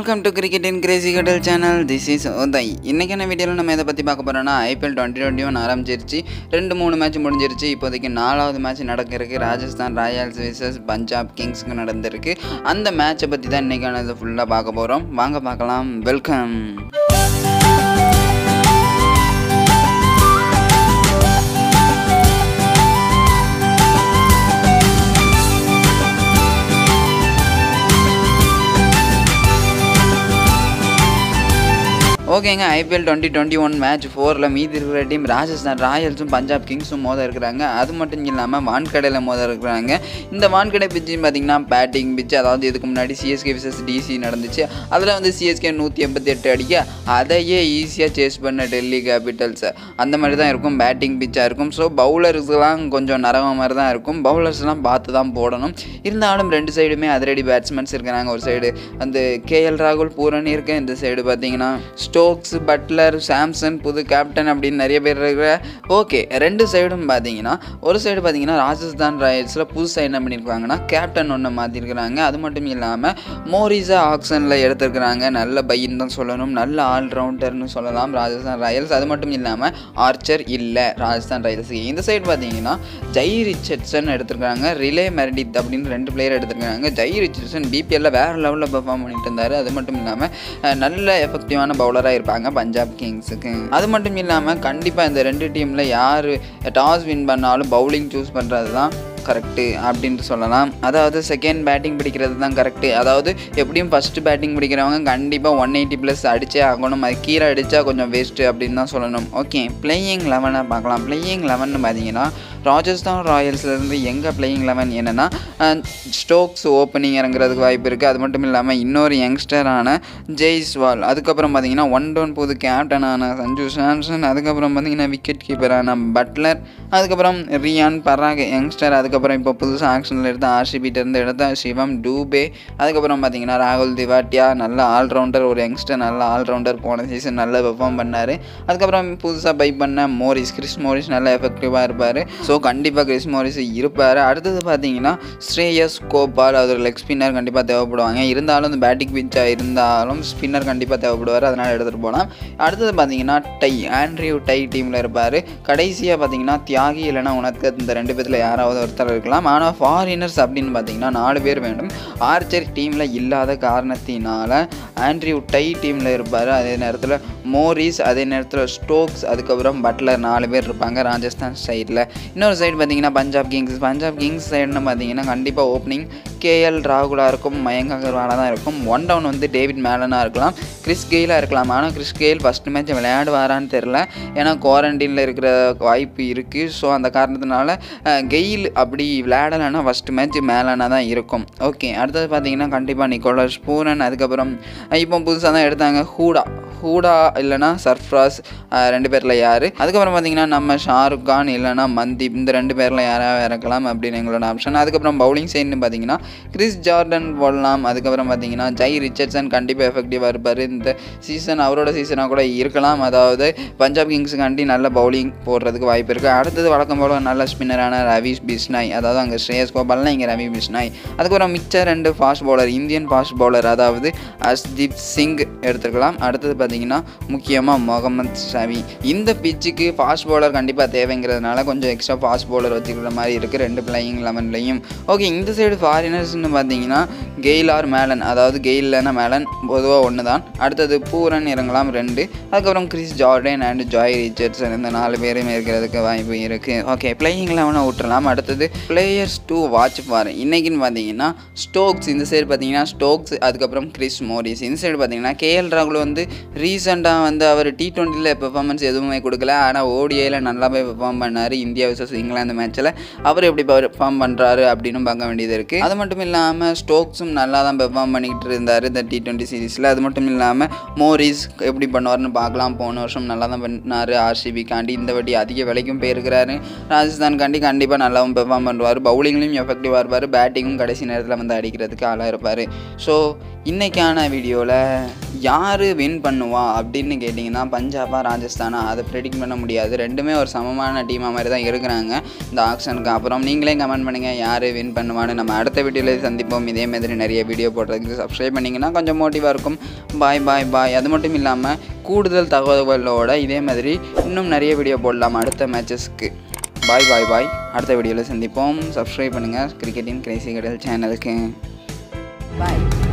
Welcome to cricket in crazy கடல் channel this is Uday இன்றைக்கான வீடியோவில் நம்ம எதை பற்றி பார்க்க போகிறோம்னா ஐபிஎல் டுவெண்ட்டி டுவெண்ட்டி ஒன் ஆரம்பிச்சிருச்சு ரெண்டு மூணு மேட்ச் முடிஞ்சிருச்சு இப்போதைக்கு நாலாவது மேட்ச் நடக்கிறதுக்கு ராஜஸ்தான் ராயல்ஸ் விசஸ் பஞ்சாப் கிங்ஸ்க்கு நடந்திருக்கு அந்த மேட்சை பற்றி தான் இன்றைக்கான இதை ஃபுல்லாக பார்க்க போகிறோம் வாங்க பார்க்கலாம் வெல்கம் ஓகேங்க IPL twenty twenty one match ஃபோரில் மீதி இருக்கிற டீம் ராஜஸ்தான் ராயல்ஸும் பஞ்சாப் கிங்ஸும் மோத இருக்கிறாங்க அது மட்டும் இல்லாமல் வான்கடையில் மோத இருக்கிறாங்க இந்த வான்கடை பிச்சுன்னு பார்த்தீங்கன்னா பேட்டிங் பிச்சு அதாவது இதுக்கு முன்னாடி சிஎஸ்கே விசஸ் டிசி நடந்துச்சு அதில் வந்து சிஎஸ்கே நூற்றி எண்பத்தி எட்டு அடிக்க அதையே ஈஸியாக சேஸ் பண்ண டெல்லி கேபிட்டல்ஸ் அந்த மாதிரி தான் இருக்கும் பேட்டிங் பிச்சாக இருக்கும் ஸோ பவுலர்ஸ்லாம் கொஞ்சம் நரவ மாதிரி தான் இருக்கும் பவுலர்ஸ்லாம் பார்த்து தான் போடணும் இருந்தாலும் ரெண்டு சைடுமே அதிரடி பேட்ஸ்மேன்ஸ் இருக்கிறாங்க ஒரு சைடு அந்த கேஎல் ராகுல் பூரணி இருக்கு இந்த சைடு பார்த்தீங்கன்னா ஸ்டோக்ஸ் பட்லர் சாம்சன் புது கேப்டன் அப்படின்னு நிறைய பேர் இருக்கிற ஓகே ரெண்டு சைடும் பார்த்தீங்கன்னா ஒரு சைடு பார்த்தீங்கன்னா ராஜஸ்தான் ராயல்ஸில் புதுசாக என்ன பண்ணியிருக்காங்கன்னா கேப்டன் ஒன்று மாற்றிருக்கிறாங்க அது மட்டும் இல்லாமல் மோரிஸா ஆக்ஷனில் எடுத்திருக்கிறாங்க நல்ல பையன் தான் சொல்லணும் நல்ல ஆல்ரவுண்டர்னு சொல்லலாம் ராஜஸ்தான் ராயல்ஸ் அது மட்டும் இல்லாமல் ஆர்ச்சர் இல்லை ராஜஸ்தான் ராயல்ஸுக்கு இந்த சைடு பார்த்தீங்கன்னா ஜெய் ரிச்சர்ட்சன் எடுத்திருக்காங்க ரிலே மெரடித் அப்படின்னு ரெண்டு பிளேயர் எடுத்திருக்காங்க ஜெய் ரிச்சர்ட்சன் பிபிஎல்ல வேறு லெவலில் பெர்ஃபார்ம் பண்ணிட்டு இருந்தார் அது மட்டும் இல்லாமல் அஹ், நல்ல எஃபெக்டிவான பவுலராக இருப்பாங்க பஞ்சாப் கிங்ஸுக்கு அது மட்டும் இல்லாமல் கண்டிப்பாக இந்த ரெண்டு டீமில் யார் டாஸ் வின் பண்ணாலும் பவுலிங் சூஸ் பண்ணுறது தான் கரெக்டு அப்படின்ட்டு சொல்லலாம் அதாவது செகண்ட் பேட்டிங் பிடிக்கிறது தான் கரெக்டு அதாவது எப்படியும் ஃபஸ்ட்டு பேட்டிங் பிடிக்கிறவங்க கண்டிப்பாக ஒன் எயிட்டி ப்ளஸ் அடிச்சே ஆகணும் அது கீழே அடித்தா கொஞ்சம் வேஸ்ட்டு அப்படின்னு தான் சொல்லணும் ஓகே பிளேயிங் லெவனை பார்க்கலாம் பிளேயிங் லெவன் பார்த்தீங்கன்னா ராஜஸ்தான் ராயல்ஸ்லேருந்து எங்கே பிளேயிங் லெவன் என்னென்னா ஸ்டோக்ஸ் ஓப்பனிங் இறங்குறதுக்கு வாய்ப்பு இருக்குது அது மட்டும் இல்லாமல் இன்னொரு யங்ஸ்டரான ஜெய்ஸ்வால் அதுக்கப்புறம் பார்த்தீங்கன்னா ஒன் டவுன் புது கேப்டனான சஞ்சு சாம்சன் அதுக்கப்புறம் பார்த்தீங்கன்னா விக்கெட் கீப்பரான பட்லர் அதுக்கப்புறம் ரியான் பராக் யங்ஸ்டர் அதுக்கப்புறம் இப்போ புதுசாக ஆக்ஷனில் எடுத்த ஆர்சிபிட்டேருந்து எடுத்த சிவம் டூபே அதுக்கப்புறம் பார்த்தீங்கன்னா ராகுல் திவாட்டியா நல்ல ஆல்ரவுண்டர் ஒரு யங்ஸ்டர் நல்ல ஆல்ரவுண்டர் போன சீசன் நல்லா பெர்ஃபார்ம் பண்ணார் அதுக்கப்புறம் புதுசாக பை பண்ண மோரிஸ் கிறிஸ் மோரிஸ் நல்லா எஃபெக்டிவாக இருப்பார் ஸோ கண்டிப்பாக கிறிஸ் மோரிஸ் இருப்பார் அடுத்தது பார்த்தீங்கன்னா ஸ்ரேயஸ் கோபால் அது ஒரு லெக் ஸ்பின்னர் கண்டிப்பாக தேவைப்படுவாங்க இருந்தாலும் இந்த பேட்டிங் பிச்சாக இருந்தாலும் ஸ்பின்னர் கண்டிப்பாக தேவைப்படுவார் அதனால் எடுத்துகிட்டு போகலாம் அடுத்தது பார்த்தீங்கன்னா டை ஆண்ட்ரியூ டை டீமில் இருப்பார் கடைசியாக பார்த்தீங்கன்னா தியாகி இல்லைனா உனக்கு இந்த ரெண்டு பேத்தில் யாராவது ஒருத்தர் இருக்கலாம் ஆனால் ஃபாரினர்ஸ் அப்படின்னு பார்த்தீங்கன்னா நாலு பேர் வேண்டும் ஆர்ச்சர் டீமில் இல்லாத காரணத்தினால ஆண்ட்ரியூ டை டீமில் இருப்பார் அதே நேரத்தில் மோரிஸ் அதே நேரத்தில் ஸ்டோக்ஸ் அதுக்கப்புறம் பட்லர் நாலு பேர் இருப்பாங்க ராஜஸ்தான் சைடில் இன்னொரு சைடு பார்த்தீங்கன்னா பஞ்சாப் கிங்ஸ் பஞ்சாப் கிங்ஸ் சைடுன்னு பார்த்தீங்கன்னா கண்டிப்பாக ஓப்பனிங் கேஎல் ராகுலாக இருக்கும் மயங்க் அகர்வாலாக தான் இருக்கும் ஒன் டவுன் வந்து டேவிட் மேலனாக இருக்கலாம் கிறிஸ் கெயிலாக இருக்கலாம் ஆனால் கிறிஸ் கெயில் ஃபஸ்ட் மேட்ச் விளையாடுவாரான்னு தெரில ஏன்னா குவாரண்டைனில் இருக்கிற வாய்ப்பு இருக்குது ஸோ அந்த காரணத்தினால அஹ், கெயில் அப்படி விளையாடலைன்னா ஃபஸ்ட் மேட்ச் மேலானா தான் இருக்கும் ஓகே அடுத்தது பார்த்தீங்கன்னா கண்டிப்பாக நிக்கோலஸ் பூரன் அதுக்கப்புறம் அஹ், இப்போ புதுசாக தான் எடுத்தாங்க ஹூடா ஹூடா இல்லைனா சர்ஃப்ராஸ் அஹ், ரெண்டு பேரில் யார் அதுக்கப்புறம் பார்த்தீங்கன்னா நம்ம ஷாருக் கான் இல்லைனா மந்தீப் இந்த ரெண்டு பேரில் யாராவது இறக்கலாம் அப்படின்னு எங்களோட ஆப்ஷன் அதுக்கப்புறம் பவுலிங் சைடுன்னு பார்த்தீங்கன்னா கிறிஸ் ஜார்டன் போடலாம் அதுக்கப்புறம் பார்த்தீங்கன்னா ஜெய் ரிச்சர்ட்சன் கண்டிப்பாக எஃபெக்டிவாக இருப்பார் இந்த சீசன் அவரோட சீசனாக கூட இருக்கலாம் அதாவது பஞ்சாப் கிங்ஸுக்காண்டி நல்ல பவுலிங் போடுறதுக்கு வாய்ப்பு இருக்குது அடுத்தது வழக்கம் போல நல்ல ஸ்பின்னரான ரவி பிஸ்னாய் அதாவது அங்கே ஸ்ரேயஸ் கோபால்னா இங்கே ரவி பிஸ்னாய் அதுக்கப்புறம் மிச்ச ரெண்டு fast bowler Indian fast bowler அதாவது அஸ்தீப் சிங் எடுத்துக்கலாம் அடுத்தது பார்த்தீங்கன்னா முக்கியமாக முகமது ஷவி இந்த பிச்சுக்கு ஃபாஸ்ட் பவுலர் கண்டிப்பாக தேவைங்கிறதுனால கொஞ்சம் எக்ஸ்ட்ரா ஃபாஸ்ட் பவுலர் வச்சுக்கிற மாதிரி இருக்குது ரெண்டு பிளேயிங் லெவன்லையும் ஓகே இந்த சைடு ஃபாரினர்ஸ்னு பார்த்தீங்கன்னா கெயில் ஆர் மேலன் அதாவது கெயில் இல்லைன்னா மேலன் பொதுவாக ஒன்று தான் அடுத்தது பூரன் இறங்கலாம் ரெண்டு அதுக்கப்புறம் Chris Jordan and Jhye Richardson இந்த நாலு பேருமே இருக்கிறதுக்கு வாய்ப்பு இருக்குது ஓகே பிளேயிங் லெவனை விட்டுறலாம் அடுத்தது பிளேயர்ஸ் டூ வாட்ச் ஃபார் இன்னைக்குன்னு பார்த்தீங்கன்னா ஸ்டோக்ஸ் இந்த சைடு பார்த்தீங்கன்னா ஸ்டோக்ஸ் அதுக்கப்புறம் கிறிஸ் மோரிஸ் இந்த சைடு பார்த்தீங்கன்னா கேஎல் ராகுல் வந்து ரீசெண்டாக வந்து அவர் டி டுவெண்ட்டியில் பெர்ஃபார்மன்ஸ் எதுவுமே கொடுக்கல ஆனால் ஓடிஐயில் நல்லாவே பெர்ஃபார்ம் பண்ணார் இந்தியா விசஸ் இங்கிலாந்து மேட்ச்சில் அவர் எப்படி பெர்ஃபார்ம் பண்ணுறாரு அப்படின்னு பார்க்க வேண்டியது இருக்குது அது மட்டும் இல்லாமல் ஸ்டோக்ஸும் நல்லா தான் பெர்ஃபார்ம் பண்ணிக்கிட்டு இருந்தார் இந்த டி டுவெண்ட்டி சீரீஸில் அது மட்டும் இல்லாமல் மோரிஸ் எப்படி பண்ணுவார்னு பார்க்கலாம் போன வருஷம் நல்லா தான் பண்ணார் ஆர்சிபிக்காண்டி இந்த வாட்டி அதிக விலைக்கும் போயிருக்கிறாரு ராஜஸ்தான்காண்டி கண்டிப்பாக நல்லாவும் பெர்ஃபார்ம் பண்ணுவார் பவுலிங்லையும் எஃபெக்டிவாக இருப்பார் பேட்டிங்கும் கடைசி நேரத்தில் வந்து அடிக்கிறதுக்கு ஆளாக இருப்பார் ஸோ இன்றைக்கான வீடியோவில் யார் வின் பண்ணுவா அப்படின்னு கேட்டிங்கன்னா பஞ்சாபா ராஜஸ்தானா அதை ப்ரெடிக்ட் பண்ண முடியாது ரெண்டுமே ஒரு சமமான டீமாக மாதிரி தான் இருக்கிறாங்க இந்த ஆக்ஷனுக்கு அப்புறம் நீங்களே கமெண்ட் பண்ணுங்கள் யார் வின் பண்ணுவான்னு நம்ம அடுத்த வீடியோவில் சந்திப்போம் இதே மாதிரி நிறைய வீடியோ போடுறதுக்கு சப்ஸ்கிரைப் பண்ணிங்கன்னா கொஞ்சம் மோட்டிவாக இருக்கும் பாய் பாய் பாய் அது மட்டும் இல்லாமல் கூடுதல் தகவல்களோட இதே மாதிரி இன்னும் நிறைய வீடியோ போடலாம் அடுத்த மேட்சஸ்க்கு பாய் பாய் பாய் அடுத்த வீடியோவில் சந்திப்போம் சப்ஸ்கிரைப் பண்ணுங்கள் கிரிக்கெட்டின் கிரேசி கடல் சேனலுக்கு Bye.